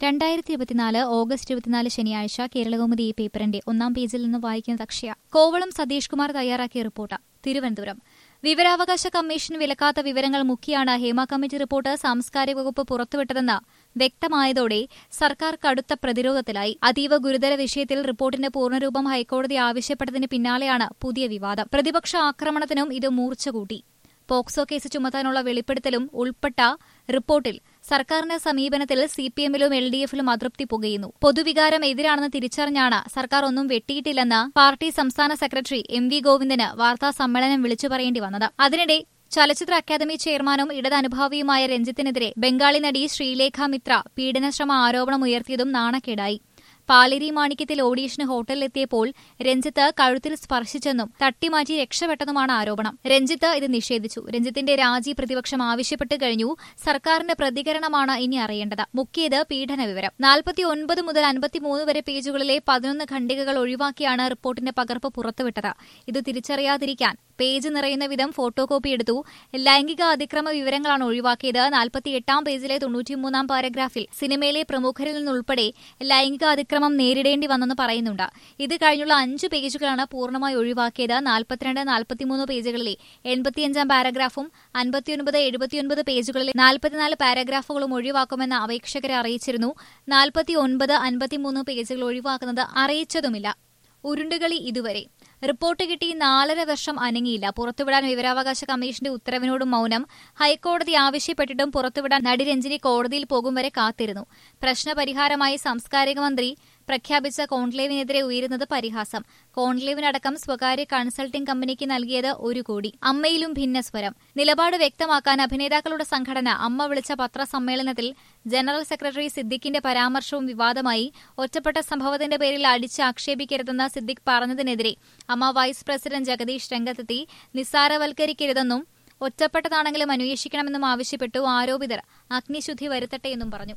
രണ്ടായിരത്തി ഇരുപത്തിനാല് ഓഗസ്റ്റ് ഇരുപത്തിനാല് ശനിയാഴ്ച കേരളകൗമുദി ഈ പേപ്പറിന്റെ ഒന്നാം പേജിൽ നിന്ന് വായിക്കുന്നത് അക്ഷയ കോവളം സതീഷ് കുമാർ തയ്യാറാക്കിയ റിപ്പോർട്ട് തിരുവനന്തപുരം വിവരാവകാശ കമ്മീഷൻ വിലക്കാത്ത വിവരങ്ങൾ മുഖ്യാണ് ഹേമ കമ്മിറ്റി റിപ്പോർട്ട് സാംസ്കാരിക വകുപ്പ് പുറത്തുവിട്ടതെന്ന് വ്യക്തമായതോടെ സർക്കാർ കടുത്ത പ്രതിരോധത്തിലായി അതീവ ഗുരുതര വിഷയത്തിൽ റിപ്പോർട്ടിന്റെ പൂർണ്ണരൂപം ഹൈക്കോടതി ആവശ്യപ്പെട്ടതിന് പിന്നാലെയാണ് പുതിയ വിവാദം പ്രതിപക്ഷ ആക്രമണത്തിനും ഇത് മൂർച്ച കൂട്ടി പോക്സോ കേസ് ചുമത്താനുള്ള വെളിപ്പെടുത്തലും ഉൾപ്പെട്ട റിപ്പോർട്ടിൽ സർക്കാരിന്റെ സമീപനത്തിൽ സിപിഎമ്മിലും എൽ ഡി എഫിലും അതൃപ്തി പുകയുന്നു പൊതുവികാരം എതിരാണെന്ന് തിരിച്ചറിഞ്ഞാണ് സർക്കാർ ഒന്നും വെട്ടിയിട്ടില്ലെന്ന് പാർട്ടി സംസ്ഥാന സെക്രട്ടറി എം വി ഗോവിന്ദന് വാർത്താ സമ്മേളനം വിളിച്ചു പറയേണ്ടി വന്നത് അതിനിടെ ചലച്ചിത്ര അക്കാദമി ചെയർമാനും ഇടത് അനുഭാവിയുമായ രഞ്ജിത്തിനെതിരെ ബംഗാളി നടി ശ്രീലേഖ മിത്ര പീഡനശ്രമ ആരോപണം ഉയർത്തിയതും നാണക്കേടായി പാലേരി മാണിക്യത്തിൽ ഓഡീഷന് ഹോട്ടലിലെത്തിയപ്പോൾ രഞ്ജിത്ത് കഴുത്തിൽ സ്പർശിച്ചെന്നും തട്ടിമാറ്റി രക്ഷപ്പെട്ടെന്നുമാണ് ആരോപണം രഞ്ജിത്ത് ഇത് നിഷേധിച്ചു രഞ്ജിത്തിന്റെ രാജി പ്രതിപക്ഷം ആവശ്യപ്പെട്ടു കഴിഞ്ഞു സർക്കാരിന്റെ പ്രതികരണമാണ് ഇനി അറിയേണ്ടത് മുക്കിയത് പീഡന വിവരം നാൽപ്പത്തിയൊൻപത് മുതൽ അൻപത്തിമൂന്ന് വരെ പേജുകളിലെ പതിനൊന്ന് ഖണ്ഡികകൾ ഒഴിവാക്കിയാണ് റിപ്പോർട്ടിന്റെ പകർപ്പ് പുറത്തുവിട്ടത് ഇത് തിരിച്ചറിയാതിരിക്കാൻ പേജ് നിറയുന്ന വിധം ഫോട്ടോ കോപ്പി എടുത്തു ലൈംഗിക അതിക്രമ വിവരങ്ങളാണ് ഒഴിവാക്കിയത് നാൽപ്പത്തിയെട്ടാം പേജിലെ തൊണ്ണൂറ്റിമൂന്നാം പാരഗ്രാഫിൽ സിനിമയിലെ പ്രമുഖരിൽ നിന്നുൾപ്പെടെ ലൈംഗിക അതിക്രമം നേരിടേണ്ടി വന്നെന്ന് പറയുന്നുണ്ട് ഇത് കഴിഞ്ഞുള്ള അഞ്ച് പേജുകളാണ് പൂർണ്ണമായി ഒഴിവാക്കിയത് നാൽപ്പത്തിരണ്ട് നാൽപ്പത്തിമൂന്ന് പേജുകളിലെ എൺപത്തിയഞ്ചാം പാരഗ്രാഫും അൻപത്തിയൊൻപത് എഴുപത്തിയൊൻപത് പേജുകളിലെ നാൽപ്പത്തിനാല് പാരഗ്രാഫുകളും ഒഴിവാക്കുമെന്ന് അപേക്ഷകരെ അറിയിച്ചിരുന്നു നാൽപ്പത്തിയൊൻപത് അൻപത്തിമൂന്ന് പേജുകൾ ഒഴിവാക്കുന്നത് അറിയിച്ചതുമില്ല ഉരുണ്ടുകളി ഇതുവരെ റിപ്പോർട്ട് കിട്ടി നാലര വർഷം അനങ്ങിയില്ല പുറത്തുവിടാൻ വിവരാവകാശ കമ്മീഷന്റെ ഉത്തരവിനോട് മൌനം ഹൈക്കോടതി ആവശ്യപ്പെട്ടിട്ടും പുറത്തുവിടാൻ നടി രഞ്ജിനി കോടതിയിൽ പോകും വരെ കാത്തിരുന്നു പ്രശ്നപരിഹാരമായി സാംസ്കാരിക മന്ത്രി പ്രഖ്യാപിച്ച കോൺക്ലേവിനെതിരെ ഉയരുന്നത് പരിഹാസം കോൺക്ലേവിനടക്കം സ്വകാര്യ കൺസൾട്ടിംഗ് കമ്പനിക്ക് നൽകിയത് ഒരു കോടി അമ്മയിലും ഭിന്നസ്വരം നിലപാട് വ്യക്തമാക്കാൻ അഭിനേതാക്കളുടെ സംഘടന അമ്മ വിളിച്ച പത്രസമ്മേളനത്തിൽ ജനറൽ സെക്രട്ടറി സിദ്ദിഖിന്റെ പരാമർശവും വിവാദമായി ഒറ്റപ്പെട്ട സംഭവത്തിന്റെ പേരിൽ അടിച്ച് ആക്ഷേപിക്കരുതെന്ന് സിദ്ദിഖ് പറഞ്ഞതിനെതിരെ അമ്മ വൈസ് പ്രസിഡന്റ് ജഗദീഷ് രംഗത്തെത്തി നിസ്സാരവൽക്കരിക്കരുതെന്നും ഒറ്റപ്പെട്ടതാണെങ്കിലും അന്വേഷിക്കണമെന്നും ആവശ്യപ്പെട്ടു ആരോപിതർ അഗ്നിശുദ്ധി വരുത്തട്ടെയെന്നും പറഞ്ഞു